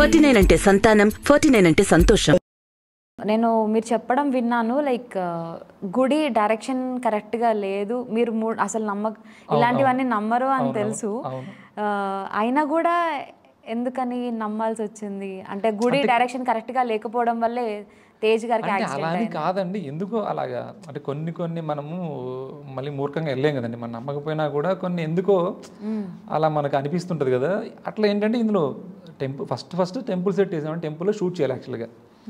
Forty nine అంటే సంతానం forty nine అంటే సంతోషం నేను మీరు చెప్పడం విన్నాను లైక్ గుడి డైరెక్షన్ కరెక్ట్గా లేదు మీరు మూ- అసలు నమ్మ ఇలాంటివన్నీ నమ్మరు అని తెలుసు ఆ, అయినా కూడా ఎందుకని నమ్మాల్సి వచ్చింది అంటే గుడి డైరెక్షన్ కరెక్ట్గా లేకపోవడం వల్లే తేజ్ గారికి అంటే యాక్సిడెంట్ అలా అని కాదండి ఎందుకో అలాగా అంటే కొన్ని కొన్ని మనము మళ్ళీ మూర్ఖంగా వెళ్ళలేం కదండి మనం నమ్మకపోయినా కూడా కొన్ని ఎందుకో అలా మనకు అనిపిస్తుంటుంది కదా అట్లా ఏంటంటే ఇందులో temple first first temple set వేసామంటే టెంపుల్లో షూట్ చేయాలి యాక్చువల్గా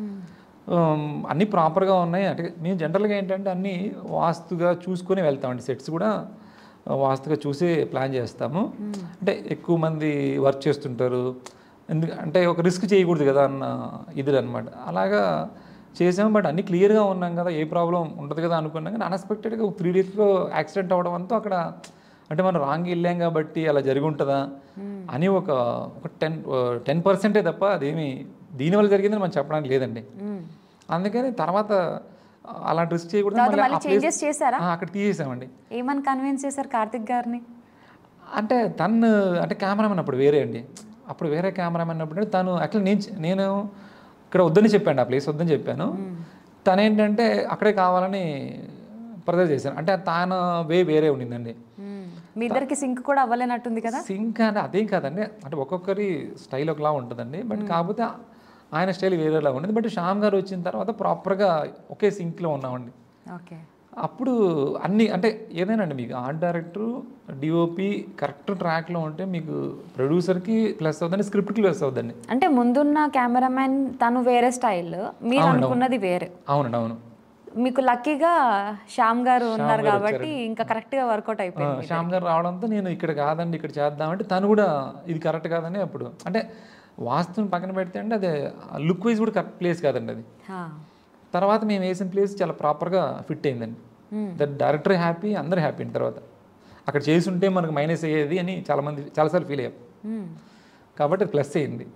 అన్నీ ప్రాపర్గా ఉన్నాయి అంటే మేము జనరల్గా ఏంటంటే అన్నీ వాస్తుగా చూసుకొని వెళ్తామండి సెట్స్ కూడా వాస్తుగా చూసి ప్లాన్ చేస్తాము అంటే ఎక్కువ మంది వర్క్ చేస్తుంటారు ఎందుకు అంటే ఒక రిస్క్ చేయకూడదు కదా అన్న ఇది అనమాట అలాగా చేసాము బట్ అన్నీ క్లియర్గా ఉన్నాం కదా ఏ ప్రాబ్లం ఉండదు కదా అనుకున్నాం కానీ అన్ఎక్స్పెక్టెడ్గా త్రీ డేస్లో యాక్సిడెంట్ అవ్వడం అంతా అక్కడ అంటే మనం రాంగ్ వెళ్ళాం కాబట్టి అలా జరిగి ఉంటుందా అని ఒక ఒక టెన్ టెన్ పర్సెంటే తప్ప అదేమి దీనివల్ల జరిగిందని మనం చెప్పడానికి లేదండి అందుకని తర్వాత అలాంటి రిస్క్ చేయకూడదు తర్వాత మళ్ళీ మళ్ళీ ఆ place- చేంజెస్ చేశారా ఆ, అక్కడ తీసేసామండి ఏమని కన్విన్స్ చేశారు కార్తిక్ గారిని అంటే తను అంటే కెమెరామెన్ అప్పుడు వేరే అండి అప్పుడు వేరే కెమెరామెన్ అప్పుడు తను యాక్చువల్లీ నేను చ- నేను ఇక్కడ వద్దని చెప్పాను ఆ ప్లేస్ వద్దని చెప్పాను తను ఏంటంటే అక్కడే కావాలని ప్రదర్ చేశాను అంటే తాను వే వేరే ఉండిందండి మ్మ్. మీ ఇద్దరికి సింక్ కూడా అవ్వలేనట్టుంది కదా సింక్ అంటే అదేం కాదండి అంటే ఒక్కొక్కరి స్టైల్ ఒకలా ఉంటుందండి బట్ కాకపోతే ఆయన స్టైల్ వేరేలా ఉండేది బట్ శ్యామ్ గారు వచ్చిన తర్వాత ప్రాపర్గా ఒకే సింక్లో ఉన్నామండి ఓకే అప్పుడు అన్ని అంటే ఏదైనా అండి మీకు ఆర్ట్ డైరెక్టర్ డిఓపి కరెక్ట్ ట్రాక్లో ఉంటే మీకు ప్రొడ్యూసర్కి ప్లస్ అవుతుంది స్క్రిప్ట్కి ప్లస్ అవుతుందండి అంటే ముందున్న కెమెరామెన్ తను వేరే స్టైల్ మీరు అనుకున్నది వేరే అవునండి అవును మీకు లక్కీగా శ్యామ్ గారు ఉన్నారు కాబట్టి ఇంకా కరెక్ట్ గా వర్కౌట్ అయిపోయింది శ్యామ్ గారు రావడంతో నేను ఇక్కడ కాదండి ఇక్కడ చేద్దామంటే తను కూడా ఇది కరెక్ట్ కాదని అప్పుడు అంటే వాస్తుని పక్కన పెడితే అంటే అదే లుక్ వైజ్ కూడా కరెక్ట్ ప్లేస్ కాదండి అది హా. తర్వాత మేము వేసిన ప్లేస్ చాలా ప్రాపర్గా ఫిట్ అయిందండి దట్ డైరెక్టర్ హ్యాపీ అందరూ హ్యాపీ అయిన తర్వాత అక్కడ చేసి ఉంటే మనకు మైనస్ అయ్యేది అని చాలామంది చాలాసార్లు ఫీల్ అయ్యాం మ్మ్. కాబట్టి అది ప్లస్ అయింది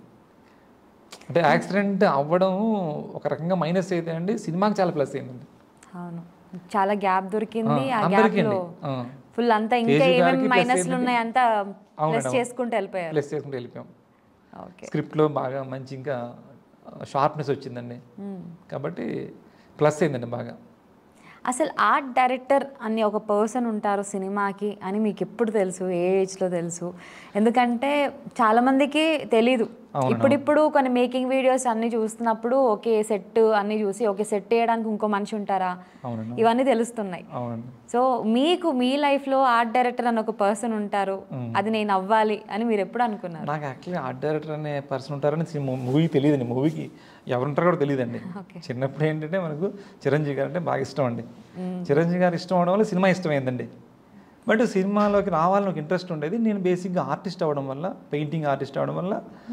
అంటే యాక్సిడెంట్ అవ్వడం ఒక రకంగా మైనస్ అయితే అండి సినిమాకి చాలా ప్లస్ అయిందండి అవును చాలా గ్యాప్ దొరికింది ఆ గ్యాప్ అందరికీ లో అండి ఆ. ఫుల్ అంతా ఇంకా తేజు ఏమేమి గారికి plus మైనస్లు ఏంటంటే- ఉన్నాయి అంతా అవునండి, ప్లస్ అవును. చేసుకుంటూ వెళ్ళిపోయారు ప్లస్ చేసుకుంటూ వెళ్ళిపోయాం ఓకే స్క్రిప్ట్లో బాగా మంచి ఇంకా షార్ప్నెస్ వచ్చిందండి కాబట్టి ప్లస్ అయిందండి బాగా అసలు ఆర్ట్ డైరెక్టర్ అని ఒక పర్సన్ ఉంటారు సినిమాకి అని మీకు ఎప్పుడు తెలుసు ఏ ఏజ్లో తెలుసు ఎందుకంటే చాలామందికి తెలీదు ఇప్పుడిప్పుడు కొన్ని మేకింగ్ వీడియోస్ అన్ని చూస్తున్నప్పుడు ఓకే సెట్ అన్ని చూసి ఓకే సెట్ చేయడానికి ఇంకో మనిషి ఉంటారా అవునండి ఇవన్నీ తెలుస్తున్నాయి అవునండి సో మీకు మీ లైఫ్లో ఆర్ట్ డైరెక్టర్ అని ఒక పర్సన్ ఉంటారు అది నేను అవ్వాలి అని మీరు ఎప్పుడు అనుకున్నారు నాకు యాక్చువల్లీ ఆర్ట్ డైరెక్టర్ అనే పర్సన్ ఉంటారని మూవీకి తెలియదండి మూవీకి ఎవరుంటారో కూడా తెలియదండి చిన్నప్పుడు ఏంటంటే మనకు చిరంజీవి గారు అంటే బాగా ఇష్టం అండి చిరంజీవి గారు ఇష్టం అవడం వల్ల సినిమా ఇష్టమైందండి బట్ సినిమాలోకి రావాలని ఒక ఇంట్రెస్ట్ ఉండేది నేను బేసిక్గా ఆర్టిస్ట్ అవ్వడం వల్ల పెయింటింగ్ ఆర్టిస్ట్ అవ్వడం వల్ల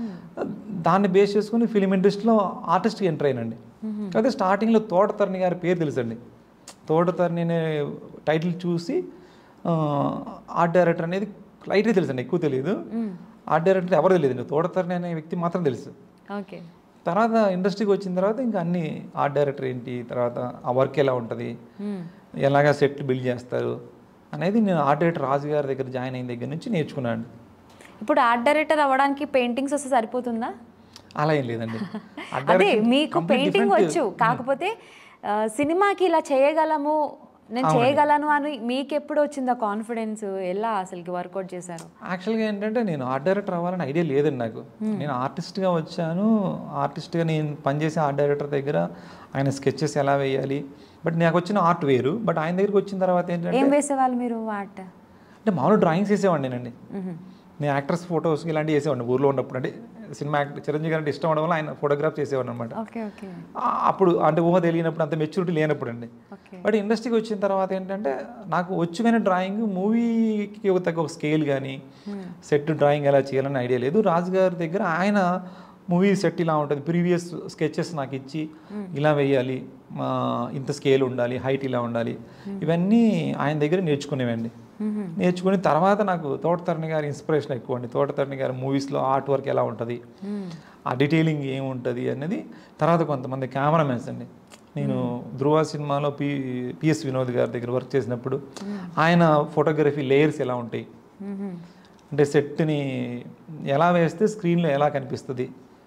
దాన్ని బేస్ చేసుకుని ఫిలిం ఇండస్ట్రీలో ఆర్టిస్ట్కి ఎంటర్ అయినండి అయితే స్టార్టింగ్లో తోటతరణి గారి పేరు తెలుసండి తోటతరణి అనే టైటిల్ చూసి ఆ, ఆర్ట్ డైరెక్టర్ అనేది లైట్గా తెలుసండి ఎక్కువ తెలియదు ఆర్ట్ డైరెక్టర్ ఎవరు తెలియదండి తోటతరణి అనే వ్యక్తి మాత్రం తెలుసు ఓకే తర్వాత ఇండస్ట్రీకి వచ్చిన తర్వాత ఇంకా అన్ని ఆర్ట్ డైరెక్టర్ ఏంటి తర్వాత ఆ వర్క్ ఎలా ఉంటుంది ఎలాగా సెట్ బిల్డ్ చేస్తారు అనేది నేను ఆర్ట్ డైరెక్టర్ రాజు గారి దగ్గర జాయిన్ అయిన దగ్గర నుంచి నేర్చుకున్నాను ఇప్పుడు ఆర్ట్ డైరెక్టర్ అవ్వడానికి పెయింటింగ్స్ వస్తే సరిపోతుందా అలా ఏం లేదండి Art అదే direction మీకు complete పెయింటింగ్ different- వచ్చు కాకపోతే ఆ, సినిమాకి ఇలా చేయగలము నేను చేయగలను అని మీకు ఎప్పుడు వచ్చింది ఆ కాన్ఫిడెన్స్ ఎలా అసలుకి వర్కౌట్ చేశారు యాక్చువల్గా ఏంటంటే నేను ఆర్ట్ డైరెక్టర్ అవ్వాలని ఐడియా లేదండి నాకు నేను ఆర్టిస్ట్గా వచ్చాను ఆర్టిస్ట్గా నేను పనిచేసే ఆర్ట్ డైరెక్టర్ దగ్గర ఆయన స్కెచెస్ ఎలా వేయాలి బట్ నాకు వచ్చిన ఆర్ట్ వేరు బట్ ఆయన దగ్గరికి వచ్చిన తర్వాత ఏంటంటే ఏం వేసేవాళ్ళు మీరు ఆర్ట్ అంటే మామూలు డ్రాయింగ్స్ వేసేవాడిని నేనండి నేను యాక్టర్స్ ఫొటోస్ ఇలాంటివి వేసేవాడిని ఊర్లో ఉన్నప్పుడు అంటే సినిమా యాక్టర్ చిరంజీవి గారు అంటే ఇష్టం అవడం వల్ల ఆయన ఫోటోగ్రాఫ్ చేసేవాడిని అనమాట ఓకే ఓకే అప్పుడు అంటే ఊహ తెలియనప్పుడు అంత మెచ్యూరిటీ లేనప్పుడు అండి ఓకే బట్ ఇండస్ట్రీకి వచ్చిన తర్వాత ఏంటంటే నాకు వచ్చు కానీ డ్రాయింగ్ మూవీకి ఒక తగ్గ ఒక స్కేల్ కానీ సెట్ డ్రాయింగ్ ఎలా చేయాలని ఐడియా లేదు రాజు గారి దగ్గర ఆయన మూవీ సెట్ ఇలా ఉంటుంది ప్రీవియస్ స్కెచెస్ నాకు ఇచ్చి ఇలా వేయాలి ఆ, ఇంత స్కేల్ ఉండాలి హైట్ ఇలా ఉండాలి ఇవన్నీ ఆయన దగ్గర నేర్చుకునేవండి నేర్చుకుని తర్వాత నాకు తోటతరణి గారి ఇన్స్పిరేషన్ ఎక్కువ అండి తోటతరణి గారి మూవీస్లో ఆర్ట్ వర్క్ ఎలా ఉంటుంది ఆ డీటెయిలింగ్ ఏముంటుంది అనేది తర్వాత కొంతమంది కెమెరామెన్స్ అండి నేను ధృవ సినిమాలో పి పిఎస్ వినోద్ గారి దగ్గర వర్క్ చేసినప్పుడు ఆయన ఫోటోగ్రఫీ లేయర్స్ ఎలా ఉంటాయి అంటే సెట్ని ఎలా వేస్తే స్క్రీన్లో ఎలా కనిపిస్తుంది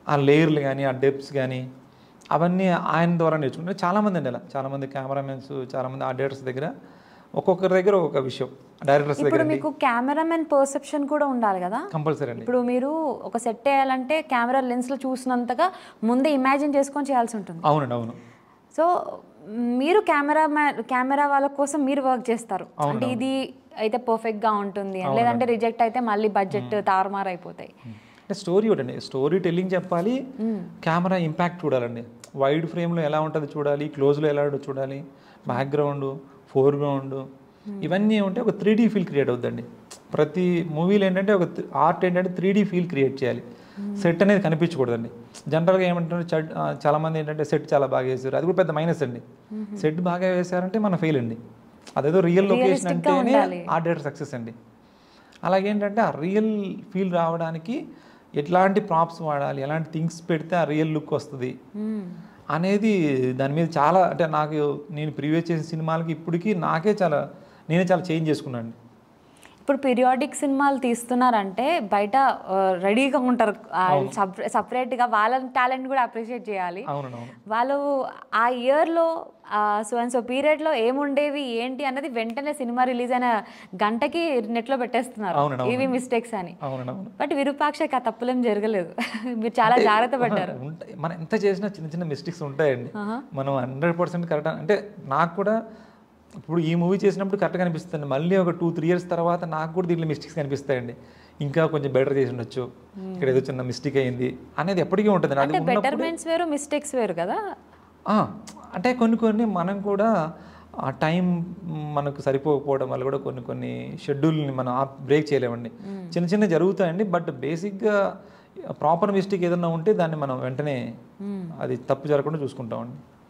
ఆ లేయర్లు కానీ ఆ డెప్స్ కానీ అవన్నీ ఆయన ద్వారా నేర్చుకుంటే చాలామంది అండి అలా చాలామంది కెమెరామెన్స్ చాలామంది ఆ డైరెక్టర్స్ దగ్గర ఒక్కొక్కరి దగ్గర ఒక్కొక్క విషయం డైరెక్టర్స్ ఇప్పుడు దగ్గర మీకు కెమెరామెన్ పర్సెప్షన్ కూడా ఉండాలి కదా కంపల్సరీ అండి ఇప్పుడు మీరు ఒక సెట్ వేయాలంటే కెమెరా లెన్స్లో చూసినంతగా ముందే ఇమాజిన్ చేసుకొని చేయాల్సి ఉంటుంది అవునండి అవును సో మీరు కెమెరా కెమెరా వాళ్ళ కోసం మీరు వర్క్ చేస్తారు అంటే ఇది అయితే పర్ఫెక్ట్ గా ఉంటుంది అని. లేదంటే రిజెక్ట్ అయితే మళ్ళీ బడ్జెట్ తారుమారు అయిపోతాయి అంటే స్టోరీ ఒకటండి స్టోరీ టెల్లింగ్ చెప్పాలి కెమెరా ఇంపాక్ట్ చూడాలండి వైడ్ ఫ్రేమ్లో ఎలా ఉంటుంది చూడాలి క్లోజ్లో ఎలా ఉంటుందో చూడాలి బ్యాక్గ్రౌండ్ ఫోర్గ్రౌండ్ ఇవన్నీ ఉంటే ఒక త్రీ డీ ఫీల్ క్రియేట్ అవుతుందండి ప్రతి మూవీలో ఏంటంటే ఒక ఆర్ట్ ఏంటంటే త్రీ డీ ఫీల్ క్రియేట్ చేయాలి సెట్ అనేది కనిపించకూడదండి జనరల్గా ఏమంటారు చడ్ ఆ, చాలా మంది ఏంటంటే సెట్ చాలా బాగా వేసారు అది కూడా పెద్ద మైనస్ అండి సెట్ బాగా వేసారంటే మన ఫెయిల్ అండి అదేదో రియల్ లొకేషన్ అంటేనే ఆ డేటర్ సక్సెస్ అండి అలాగేంటంటే ఆ రియల్ ఫీల్ రావడానికి ఎట్లాంటి ప్రాప్స్ వాడాలి ఎలాంటి థింగ్స్ పెడితే ఆ రియల్ లుక్ వస్తుంది అనేది దాని మీద చాలా అంటే నాకు నేను ప్రీవియస్ చేసిన సినిమాలకి ఇప్పటికీ నాకే చాలా నేనే చాలా చేంజ్ చేసుకున్నాను ఇప్పుడు పీరియాడిక్ సినిమాలు తీస్తున్నారంటే బయట రెడీగా ఉంటారు సపరేట్గా వాళ్ళ టాలెంట్ కూడా అప్రిషియేట్ చేయాలి అవునండి అవును వాళ్ళు ఆ ఇయర్లో సో అండ్ సో పీరియడ్లో ఏముండేవి ఏంటి అన్నది వెంటనే సినిమా రిలీజ్ అయిన గంటకి నెట్లో పెట్టేస్తున్నారు అవునండి, ఇవి మిస్టేక్స్ అని అవునండి అవును బట్ విరూపాక్షకి ఆ తప్పులేం జరగలేదు మీరు చాలా జాగ్రత్త పడ్డారు ఉంటాయి మనం ఎంత చేసినా చిన్న చిన్న మిస్టేక్స్ ఉంటాయండి మనం హండ్రెడ్ పర్సెంట్ కరెక్ట్ అంటే నాకు కూడా ఇప్పుడు ఈ మూవీ చేసినప్పుడు కరెక్ట్గా అనిపిస్తుంది మళ్ళీ ఒక టూ త్రీ ఇయర్స్ తర్వాత నాకు కూడా దీంట్లో మిస్టేక్స్ కనిపిస్తాయండి ఇంకా కొంచెం బెటర్ చేసి ఉండొచ్చు ఇక్కడ ఏదో చిన్న మిస్టేక్ అయింది అనేది ఎప్పటికీ ఉంటుంది అది అంటే ఉన్నప్పుడు బెటర్మెంట్స్ వేరు మిస్టేక్స్ వేరు కదా ఆ, అంటే కొన్ని కొన్ని మనం కూడా ఆ టైం మనకు సరిపోకపోవడం వల్ల కూడా కొన్ని కొన్ని షెడ్యూల్ని మనం బ్రేక్ చేయలేమండి చిన్న చిన్న జరుగుతాయండి బట్ బేసిక్గా ప్రాపర్ మిస్టేక్ ఏదైనా ఉంటే దాన్ని మనం వెంటనే అది తప్పు జరగకుండా చూసుకుంటామండి